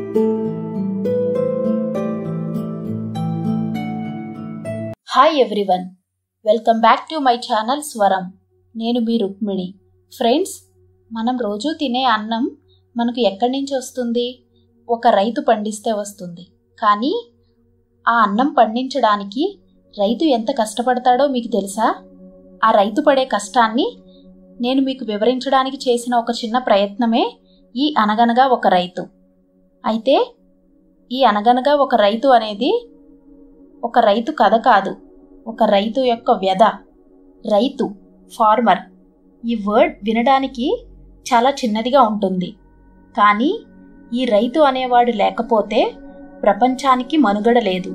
hi everyone welcome back to my channel Swaram నేను మీ Rukmini friends మనం రోజు తినే అన్నం మనకు ఎక్కడి నుంచి వస్తుంది ఒక రైతు పండిస్తే వస్తుంది కానీ ఆ అన్నం పండించడానికి రైతు ఎంత కష్టపడతాడో మీకు తెలుసా ఆ రైతు పడే కష్టాన్ని నేను మీకు వివరించడానికి చేసిన ఒక చిన్న ప్రయత్నమే ఈ అనగనగా ఒక రైతు అయితే ఈ అనగనగా ఒక రైతు అనేది ఒక రైతు కథ కాదు ఒక రైతు యొక్క వ్యధ రైతు ఫార్మర్ ఈ వర్డ్ వినడానికి చాలా చిన్నదిగా ఉంటుంది కానీ ఈ రైతు అనేవాడు లేకపోతే ప్రపంచానికి మనుగడ లేదు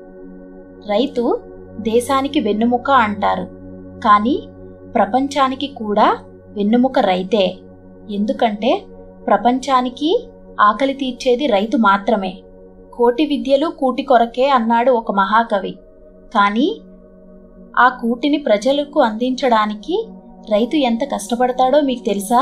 రైతు దేశానికి వెన్నుముక అంటారు కానీ ప్రపంచానికి కూడా వెన్నుముక రైతే ఎందుకంటే ప్రపంచానికి ఆకలి తీర్చేది రైతు మాత్రమే కోటి విద్యలు కూటి కొరకే అన్నాడు ఒక మహాకవి కానీ ఆ కూటిని ప్రజలకు అందించడానికి రైతు ఎంత కష్టపడతాడో మీకు తెలుసా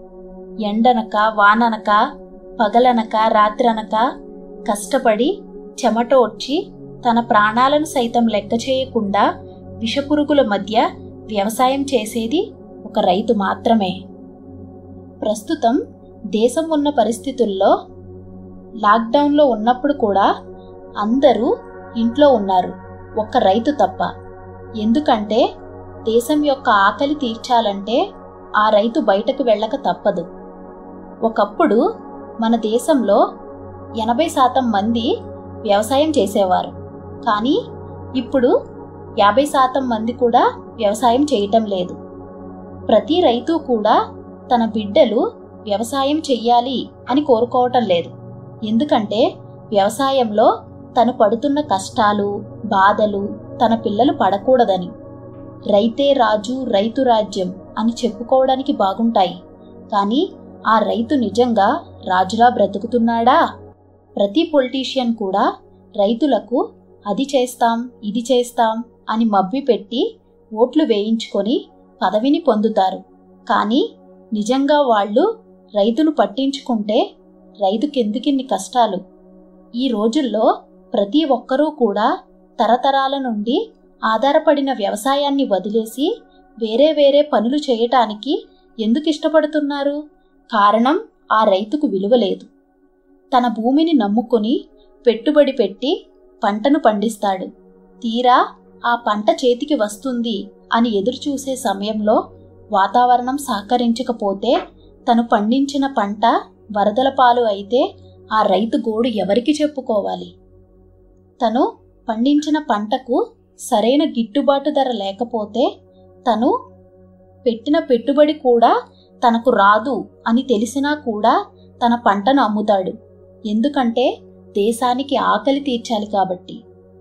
ఎండనక వాననక పగలనక రాత్రనక కష్టపడి చెమటోడ్చి తన ప్రాణాలను సైతం లెక్క చేయకుండా విషపురుగుల మధ్య వ్యవసాయం చేసేది ఒక రైతు మాత్రమే ప్రస్తుతం దేశం ఉన్న పరిస్థితుల్లో లాక్డౌన్లో ఉన్నప్పుడు కూడా అందరూ ఇంట్లో ఉన్నారు ఒక్క రైతు తప్ప ఎందుకంటే దేశం యొక్క ఆకలి తీర్చాలంటే ఆ రైతు బయటకు వెళ్ళక తప్పదు ఒకప్పుడు మన దేశంలో ఎనభై శాతం మంది వ్యవసాయం చేసేవారు కానీ ఇప్పుడు యాభై శాతం మంది కూడా వ్యవసాయం చేయటం లేదు ప్రతి రైతు కూడా తన బిడ్డలు వ్యవసాయం చెయ్యాలి అని కోరుకోవటం లేదు ఎందుకంటే వ్యవసాయంలో తను పడుతున్న కష్టాలు బాధలు తన పిల్లలు పడకూడదని రైతే రాజు రైతు రాజ్యం అని చెప్పుకోవడానికి బాగుంటాయి కానీ ఆ రైతు నిజంగా రాజులా బ్రతుకుతున్నాడా ప్రతి పొలిటీషియన్ కూడా రైతులకు అది చేస్తాం ఇది చేస్తాం అని మబ్బి పెట్టి ఓట్లు వేయించుకొని పదవిని పొందుతారు కానీ నిజంగా వాళ్ళు రైతును పట్టించుకుంటే రైతుకెందుకిన్ని కష్టాలు ఈ రోజుల్లో ప్రతి ఒక్కరూ కూడా తరతరాల నుండి ఆధారపడిన వ్యవసాయాన్ని వదిలేసి వేరే వేరే పనులు చేయటానికి ఎందుకు ఇష్టపడుతున్నారు కారణం ఆ రైతుకు విలువ లేదు తన భూమిని నమ్ముకొని పెట్టుబడి పెట్టి పంటను పండిస్తాడు తీరా ఆ పంట చేతికి వస్తుంది అని ఎదురుచూసే సమయంలో వాతావరణం సహకరించకపోతే తను పండించిన పంట వరదల పాలు అయితే ఆ రైతు గోడు ఎవరికి చెప్పుకోవాలి తను పండించిన పంటకు సరైన గిట్టుబాటు ధర లేకపోతే తను పెట్టిన పెట్టుబడి కూడా తనకు రాదు అని తెలిసినా కూడా తన పంటను అమ్ముతాడు ఎందుకంటే దేశానికి ఆకలి తీర్చాలి కాబట్టి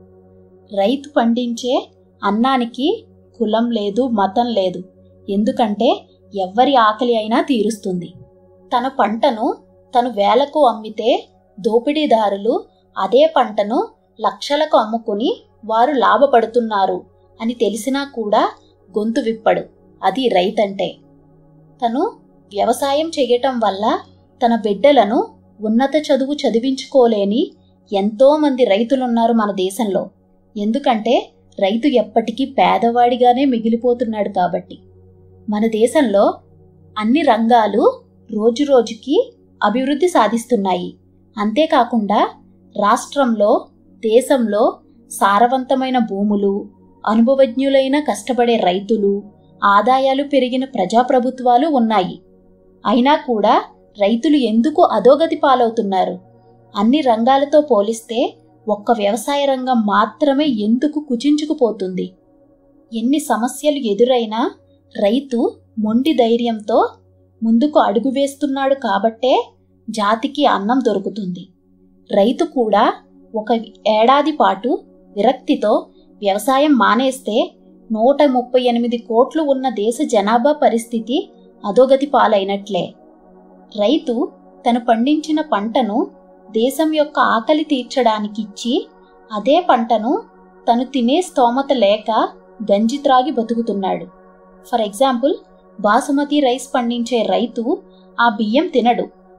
రైతు పండించే అన్నానికి కులం లేదు మతం లేదు ఎందుకంటే ఎవ్వరి ఆకలి అయినా తీరుస్తుంది తన పంటను తను వేలకు అమ్మితే దోపిడీదారులు అదే పంటను లక్షలకు అమ్ముకుని వారు లాభపడుతున్నారు అని తెలిసినా కూడా గొంతు విప్పడు అది రైతంటే తను వ్యవసాయం చేయటం వల్ల తన బిడ్డలను ఉన్నత చదువు చదివించుకోలేని ఎంతో మంది రైతులున్నారు మన దేశంలో ఎందుకంటే రైతు ఎప్పటికీ పేదవాడిగానే మిగిలిపోతున్నాడు కాబట్టి మన దేశంలో అన్ని రంగాలు రోజురోజుకి అభివృద్ధి సాధిస్తున్నాయి అంతేకాకుండా రాష్ట్రంలో దేశంలో సారవంతమైన భూములు అనుభవజ్ఞులైన కష్టపడే రైతులు ఆదాయాలు పెరిగిన ప్రజాప్రభుత్వాలు ఉన్నాయి అయినా కూడా రైతులు ఎందుకు అధోగతి పాలవుతున్నారు అన్ని రంగాలతో పోలిస్తే ఒక్క వ్యవసాయ రంగం మాత్రమే ఎందుకు కుచించుకుపోతుంది ఎన్ని సమస్యలు ఎదురైనా రైతు మొండి ధైర్యంతో ముందుకు అడుగు వేస్తున్నాడు కాబట్టే జాతికి అన్నం దొరుకుతుంది రైతు కూడా ఒక ఏడాది పాటు విరక్తితో వ్యవసాయం మానేస్తే నూట ముప్పై ఎనిమిది కోట్లు ఉన్న దేశ జనాభా పరిస్థితి అధోగతి పాలైనట్లే రైతు తను పండించిన పంటను దేశం యొక్క ఆకలి తీర్చడానికి ఇచ్చి అదే పంటను తను తినే స్తోమత లేక గంజి త్రాగి బతుకుతున్నాడు ఫర్ ఎగ్జాంపుల్ బాసుమతి రైస్ పండించే రైతు ఆ బియ్యం తినడు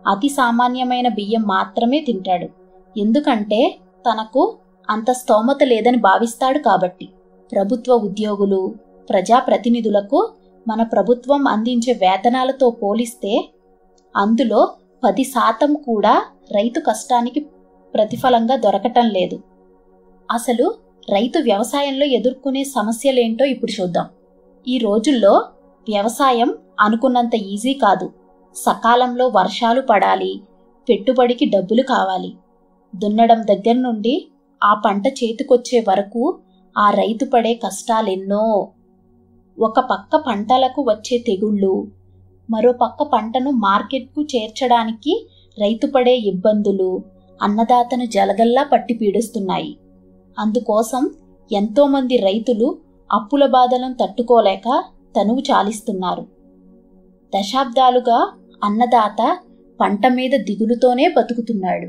అతి సామాన్యమైన బియ్యం మాత్రమే తింటాడు ఎందుకంటే తనకు అంత స్తోమత లేదని భావిస్తాడు కాబట్టి ప్రభుత్వ ఉద్యోగులు ప్రజాప్రతినిధులకు మన ప్రభుత్వం అందించే వేతనాలతో పోలిస్తే అందులో పది శాతం కూడా రైతు కష్టానికి ప్రతిఫలంగా దొరకటం లేదు అసలు రైతు వ్యవసాయంలో ఎదుర్కొనే సమస్యలేంటో ఇప్పుడు చూద్దాం ఈ రోజుల్లో వ్యవసాయం అనుకున్నంత ఈజీ కాదు సకాలంలో వర్షాలు పడాలి పెట్టుబడికి డబ్బులు కావాలి దున్నడం దగ్గర నుండి ఆ పంట చేతికొచ్చే వరకు ఆ రైతు పడే కష్టాలెన్నో ఒక పక్క పంటలకు వచ్చే తెగుళ్ళు మరో పక్క పంటను మార్కెట్కు చేర్చడానికి రైతు పడే ఇబ్బందులు అన్నదాతను జలగల్లా పట్టి పీడిస్తున్నాయి అందుకోసం ఎంతోమంది రైతులు అప్పుల బాధలను తట్టుకోలేక తనువు చాలిస్తున్నారు దశాబ్దాలుగా అన్నదాత పంట మీద దిగులుతోనే బతుకుతున్నాడు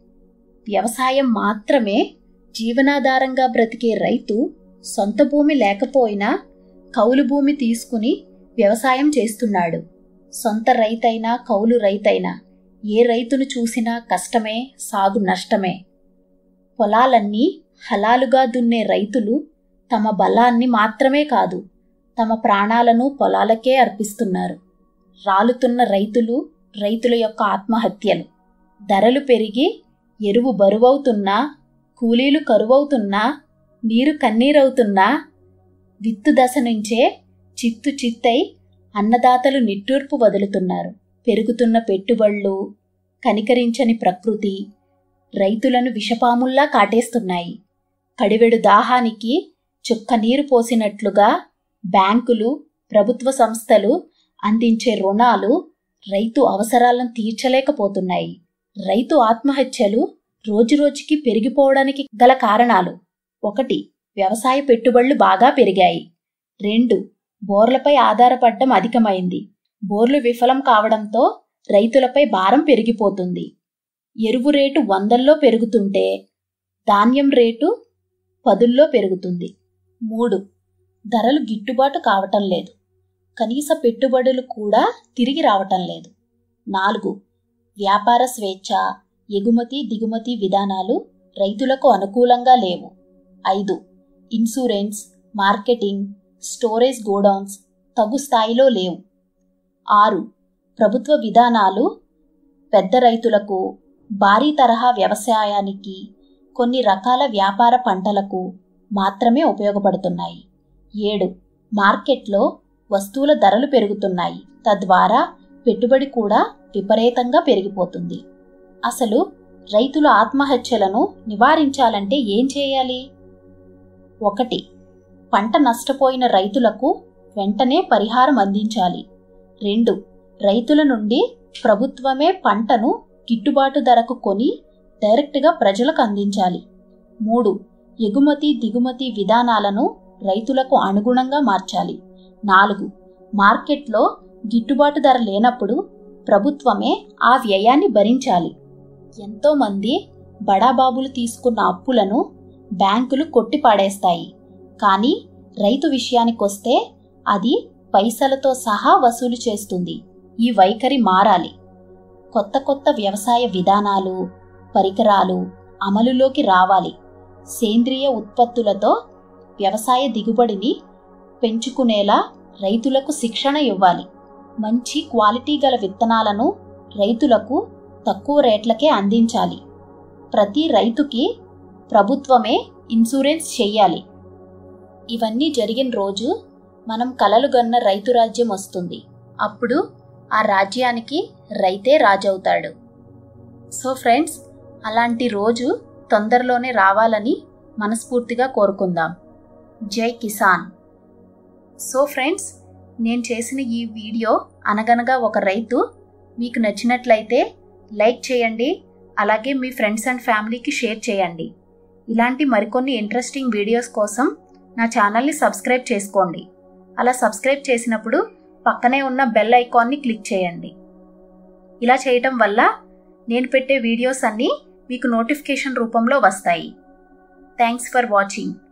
వ్యవసాయం మాత్రమే జీవనాధారంగా బ్రతికే రైతు సొంత భూమి లేకపోయినా కౌలు భూమి తీసుకుని వ్యవసాయం చేస్తున్నాడు సొంత రైతైనా కౌలు రైతైనా ఏ రైతును చూసినా కష్టమే సాగు నష్టమే పొలాలన్నీ హలాలుగా దున్నే రైతులు తమ బలాన్ని మాత్రమే కాదు తమ ప్రాణాలను పొలాలకే అర్పిస్తున్నారు రాలుతున్న రైతులు రైతుల యొక్క ఆత్మహత్యలు ధరలు పెరిగి ఎరువు బరువవుతున్నా కూలీలు కరువవుతున్నా నీరు కన్నీరవుతున్నా విత్తు దశ నుంచే చిత్తు చిత్తై అన్నదాతలు నిట్టూర్పు వదులుతున్నారు పెరుగుతున్న పెట్టుబడులు కనికరించని ప్రకృతి రైతులను విషపాముల్లా కాటేస్తున్నాయి కడివెడు దాహానికి చుక్క నీరు పోసినట్లుగా బ్యాంకులు ప్రభుత్వ సంస్థలు అందించే రుణాలు రైతు అవసరాలను తీర్చలేకపోతున్నాయి రైతు ఆత్మహత్యలు రోజురోజుకి పెరిగిపోవడానికి గల కారణాలు ఒకటి వ్యవసాయ పెట్టుబడులు బాగా పెరిగాయి రెండు బోర్లపై ఆధారపడడం అధికమైంది బోర్లు విఫలం కావడంతో రైతులపై భారం పెరిగిపోతుంది ఎరువు రేటు వందల్లో పెరుగుతుంటే ధాన్యం రేటు పదుల్లో పెరుగుతుంది మూడు ధరలు గిట్టుబాటు కావటం లేదు కనీస పెట్టుబడులు కూడా తిరిగి రావటం లేదు నాలుగు వ్యాపార స్వేచ్ఛ ఎగుమతి దిగుమతి విధానాలు రైతులకు అనుకూలంగా లేవు ఐదు ఇన్సూరెన్స్ మార్కెటింగ్ స్టోరేజ్ గోడౌన్స్ తగు స్థాయిలో లేవు ఆరు ప్రభుత్వ విధానాలు పెద్ద రైతులకు భారీ తరహా వ్యవసాయానికి కొన్ని రకాల వ్యాపార పంటలకు మాత్రమే ఉపయోగపడుతున్నాయి ఏడు మార్కెట్లో వస్తువుల ధరలు పెరుగుతున్నాయి తద్వారా పెట్టుబడి కూడా విపరీతంగా పెరిగిపోతుంది అసలు రైతుల ఆత్మహత్యలను నివారించాలంటే ఏం చేయాలి ఒకటి పంట నష్టపోయిన రైతులకు వెంటనే పరిహారం అందించాలి రెండు రైతుల నుండి ప్రభుత్వమే పంటను గిట్టుబాటు ధరకు కొని డైరెక్ట్గా ప్రజలకు అందించాలి మూడు ఎగుమతి దిగుమతి విధానాలను రైతులకు అనుగుణంగా మార్చాలి నాలుగు మార్కెట్లో గిట్టుబాటు ధర లేనప్పుడు ప్రభుత్వమే ఆ వ్యయాన్ని భరించాలి ఎంతోమంది బడాబాబులు తీసుకున్న అప్పులను బ్యాంకులు కొట్టిపాడేస్తాయి కానీ రైతు విషయానికొస్తే అది పైసలతో సహా వసూలు చేస్తుంది ఈ వైఖరి మారాలి కొత్త కొత్త వ్యవసాయ విధానాలు పరికరాలు అమలులోకి రావాలి సేంద్రియ ఉత్పత్తులతో వ్యవసాయ దిగుబడిని పెంచుకునేలా రైతులకు శిక్షణ ఇవ్వాలి మంచి క్వాలిటీ గల విత్తనాలను రైతులకు తక్కువ రేట్లకే అందించాలి ప్రతి రైతుకి ప్రభుత్వమే ఇన్సూరెన్స్ చెయ్యాలి ఇవన్నీ జరిగిన రోజు మనం కలలుగన్న రైతు రాజ్యం వస్తుంది అప్పుడు ఆ రాజ్యానికి రైతే రాజవుతాడు సో ఫ్రెండ్స్ అలాంటి రోజు తొందరలోనే రావాలని మనస్ఫూర్తిగా కోరుకుందాం జై కిసాన్ సో ఫ్రెండ్స్ నేను చేసిన ఈ వీడియో అనగనగా ఒక రైతు మీకు నచ్చినట్లయితే లైక్ చేయండి అలాగే మీ ఫ్రెండ్స్ అండ్ ఫ్యామిలీకి షేర్ చేయండి ఇలాంటి మరికొన్ని ఇంట్రెస్టింగ్ వీడియోస్ కోసం నా ఛానల్ని సబ్స్క్రైబ్ చేసుకోండి అలా సబ్స్క్రైబ్ చేసినప్పుడు పక్కనే ఉన్న బెల్ ఐకాన్ని క్లిక్ చేయండి ఇలా చేయటం వల్ల నేను పెట్టే వీడియోస్ అన్నీ మీకు నోటిఫికేషన్ రూపంలో వస్తాయి థ్యాంక్స్ ఫర్ వాచింగ్